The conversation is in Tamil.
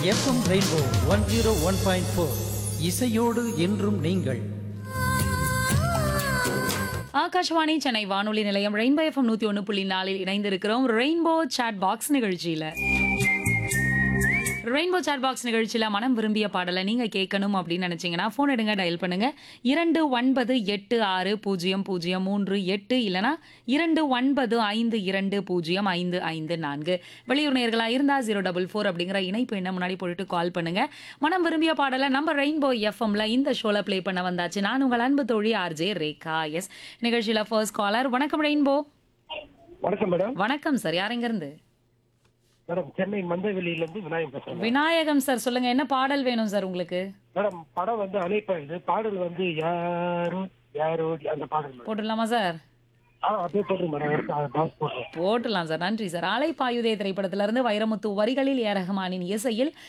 FM rainbow one zero one point four இசையோடு என்றும் நீங்கள் ஆகாஷ்வாணி சென்னை வானொலி நிலையம் ரெயின்போ எஃப்எம் நூத்தி ஒன்று புள்ளி நாலில் இணைந்திருக்கிறோம் ரெயின்போ சாட் பாக்ஸ் நிகழ்ச்சியில ரெயின்போ சாட் பாக்ஸ் நிகழ்ச்சியில மனம் விரும்பிய பாடலை நீங்க கேட்கணும் அப்படின்னு நினைச்சீங்கன்னா போன் எடுங்க டயல் பண்ணுங்க இரண்டு ஒன்பது எட்டு ஆறு பூஜ்ஜியம் பூஜ்ஜியம் மூன்று எட்டு இல்லனா இரண்டு ஒன்பது ஐந்து இரண்டு பூஜ்ஜியம் ஐந்து ஐந்து நான்கு வெளியூர் நேர்களா இருந்தா ஜீரோ டபுள் ஃபோர் அப்படிங்கிற இணைப்பு என்ன முன்னாடி போட்டுட்டு கால் பண்ணுங்க மனம் விரும்பிய பாடலை நம்ம ரெயின்போ எஃப்எம்ல இந்த ஷோல ப்ளே பண்ண வந்தாச்சு நான் உங்கள் அன்பு தோழி ஆர்ஜே ரேகா எஸ் நிகழ்ச்சியில ஃபர்ஸ்ட் காலர் வணக்கம் ரெயின்போ வணக்கம் மேடம் வணக்கம் சார் யார் எங்க இருந்து மேடம் சென்னை மந்தவெளியில இருந்து விநாயகம் பேசுறேன் விநாயகம் சார் சொல்லுங்க என்ன பாடல் வேணும் சார் உங்களுக்கு மேடம் படம் வந்து அணைப்பா இது பாடல் வந்து யாரோ யாரோ அந்த பாடல் மேடம் போட்டுடலாமா சார் ஆ அப்படியே போடுறேன் மேடம் பாஸ் போடுறேன் போட்டுடலாம் சார் நன்றி சார் ஆலை பாயுதே திரைப்படத்திலிருந்து வைரமுத்து வரிகளில் ஏ ரஹ்மானின் இசையில்